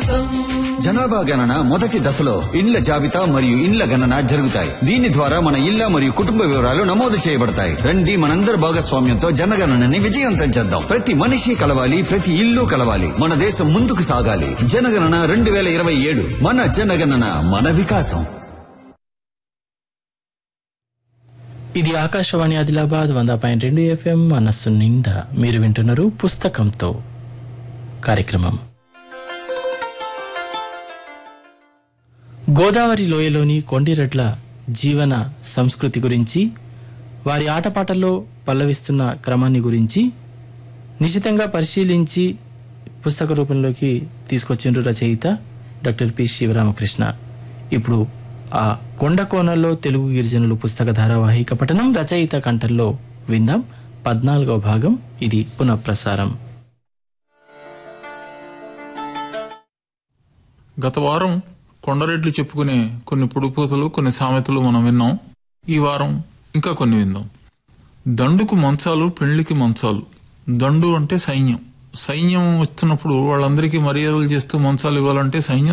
వికాసం జనాభా గణన మొదటి దశలో ఇండ్ల జాబితా మరియు ఇండ్ల గణన జరుగుతాయి దీని ద్వారా మన ఇళ్ల మరియు కుటుంబ వివరాలు నమోదు చేయబడతాయి రండి మనందరి భాగస్వామ్యంతో జనగణనని విజయవంతం చేద్దాం ప్రతి మనిషి కలవాలి ప్రతి ఇల్లు కలవాలి మన దేశం ముందుకు సాగాలి జనగణన రెండు వేల ఇరవై ఏడు మన జనగణన మన వికాసం ఇది ఆకాశవాణి ఆదిలాబాద్ వంద పాయింట్ రెండు ఎఫ్ఎం మనస్సు నిండా మీరు వింటున్నారు పుస్తకంతో కార్యక్రమం గోదావరి లోయలోని కొండిరెడ్ల జీవన సంస్కృతి గురించి వారి ఆటపాటల్లో పల్లవిస్తున్న క్రమాన్ని గురించి నిశితంగా పరిశీలించి పుస్తక రూపంలోకి తీసుకొచ్చిండ్రు రచయిత డాక్టర్ పి శివరామకృష్ణ ఇప్పుడు ఆ కొండ కోణంలో తెలుగు గిరిజనులు పుస్తక ధారావాహిక పఠనం రచయిత కంఠంలో విందాం పద్నాలుగవ భాగం ఇది పునఃప్రసారం గత వారం కొండరెడ్లు చెప్పుకునే కొన్ని పుడుపోతలు కొన్ని సామెతలు మనం విన్నాం ఈ వారం ఇంకా కొన్ని విందాం దండుకు మంచాలు పెళ్లికి మంచాలు దండు అంటే సైన్యం సైన్యం వస్తున్నప్పుడు వాళ్ళందరికీ మర్యాదలు చేస్తూ మంచాలు ఇవ్వాలంటే సైన్యం